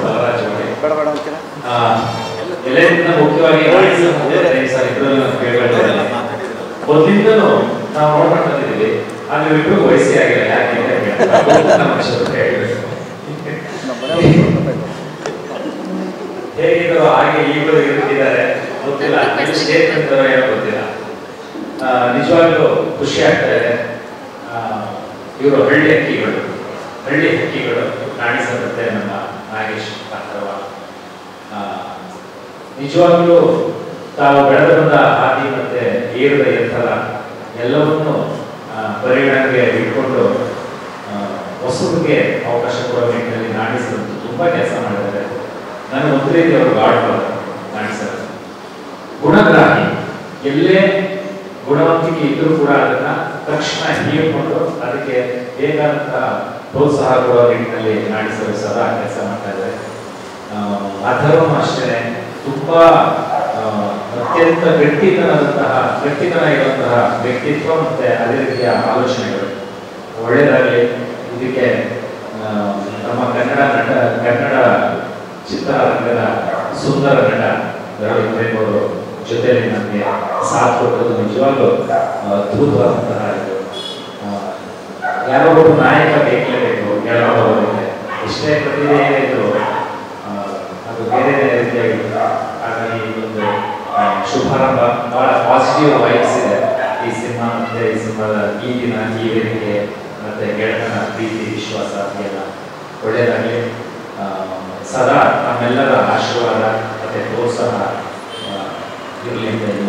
ಬಲರಾಜ್ ಅವರೇ ಬೇಡ ಬೇಡ ಅಂತೀರಾ ಆ, ಎಲ್ಲಕ್ಕಿಂತ ಮುಖ್ಯವಾಗಿ ರಾಯಚೂರು ಮತ್ತೆ ರೈಸರ್ ಇಬ್ಬರಲ್ಲೂ ನಾನು ಕೇಳ್ಕೊಳ್ತೇನೆ. ಮೊದಲಿಂದಲೂ ನಾವು ನೋಡ್ಕೊಂಡು ಬಂದಿದ್ದೀವಿ ಅಲ್ಲಿ ಇಬ್ಬರು ವಯಸ್ಸೇ ಆಗಿಲ್ಲ ಯಾಕೆ ಅಂತ ಕೇಳ್ತಾರೆ. ನಮ್ಮ ಅಕ್ಷರ ಹೇಳ್ಬೇಕು. ನಮ್ಮ ಮನೆಯವ್ರು ಗೊತ್ತಾಯ್ತು. ಹೇಗಿದ್ರು ಹಾಗೆ ಈಗಲೂ ಇರುತ್ತಿದ್ದಾರೆ ಗೊತ್ತಿಲ್ಲ ಎಲ್ಲಿ ಸೇರ್ಕೊಂತಾರೋ ಏನೋ ಗೊತ್ತಿಲ್ಲ ಆ, ನಿಜವಾಗ್ಲೂ ಖುಷಿ ಆಗ್ತಾ ಇದೆ ಇವರು ಹಳ್ಳಿ ಹಕ್ಕಿಗಳು ಹಳ್ಳಿ ಹಕ್ಕಿಗಳು ಕಾಣಿಸುತ್ತೆ ನಮ್ಮ ನಾಗೇಶ್ ಪಾತ್ರವ ಆ, ನಿಜವಾಗ್ಲೂ ತಾವು ಬೆಳೆದು ಬಂದ ಹಾದಿ ಮತ್ತೆ ಏರಿದ ಎತ್ತರ ಎಲ್ಲವನ್ನೂ ಆ, ಪರಿಗಣನೆಗೆ ಇಟ್ಕೊಂಡು ಆ, ಹೊಸಬ್ರಿಗೆ ಅವಕಾಶ ಕೊಡೋ ನಿಟ್ಟಿನಲ್ಲಿ ನಾಣಿಸಿದಂತೂ ತುಂಬಾ ಕೆಲಸ ಮಾಡಿದ್ದಾರೆ ನಾನು ಒಂದು ರೀತಿ ಅವರು ಗಾಡ್ ಕಾಣಿಸ್ತಾರೆ ಗುಣಗ್ರಾಹಿ ಎಲ್ಲೇ ಗುಣವಂತಿಕೆ ಇದ್ರೂ ಕೂಡ ಅದನ್ನ ತಕ್ಷಣ ಹೀರಿಕೊಂಡು ಅದಕ್ಕೆ ಬೇಕಾದಂತಹ ಪ್ರೋತ್ಸಾಹ ಕೊಡುವ ನಿಟ್ಟಿನಲ್ಲಿ ನಾಡಿಸಲು ಸದಾ ಕೆಲಸ ಮಾಡ್ತಾ ಇದ್ದಾರೆ ಅಥರ್ವನು ಅಷ್ಟೇ ತುಂಬಾ ಆ, ಅತ್ಯಂತ ಗಟ್ಟಿತನದಂತಹ ಗಟ್ಟಿತನ ಇರುವಂತಹ ವ್ಯಕ್ತಿತ್ವ ಮತ್ತೆ ಅದೇ ರೀತಿಯ ಆಲೋಚನೆಗಳು ಒಳ್ಳೆಯದಾಗಲಿ ಇದಕ್ಕೆ ಆ, ನಮ್ಮ ಕನ್ನಡ ನಟ ಕನ್ನಡ ಚಿತ್ರರಂಗದ ಸುಂದರ ನಟ ರವಿ ಪ್ರೇಮ್ ಅವರು ಜೊತೆಲಿ ನನಗೆ ಸಾಥ್ ಕೊಟ್ಟದ್ದು ನಿಜವಾಗ್ಲೂ ಆ, ಅದ್ಭುತವಾದಂತಹ ಇದು ಆ, ಯಾರೋ ಒಬ್ಬ ನಾಯಕ ಬೇಕೇಬೇಕು ಹೇಳೋದಕ್ಕೆ ಎಷ್ಟೇ ಪ್ರತಿಭೆ ಇದ್ರು ಆ, ಅದು ಬೇರೆ ಬೇರೆ ರೀತಿಯಾಗಿರುತ್ತೆ ಹಾಗಾಗಿ ಇದೊಂದು ಆ, ಶುಭಾರಂಭ ಬಹಳ ಪಾಸಿಟಿವ್ ವೈಬ್ಸ್ ಇದೆ ಈ ಸಿನಿಮಾ ಮತ್ತೆ ಈ ಸಿನಿಮಾದ ಈ ದಿನ ಈ ವೇದಿಕೆ ಮತ್ತೆ ಗೆಳೆತನ ಪ್ರೀತಿ ವಿಶ್ವಾಸ ಎಲ್ಲ ಒಳ್ಳೆಯದಾಗಲಿ ಆ, ಸದಾ ನಮ್ಮೆಲ್ಲರ ಆಶೀರ್ವಾದ ಮತ್ತೆ ಪ್ರೋತ್ಸಾಹ ಇರಲಿ ಅಂತ ಈ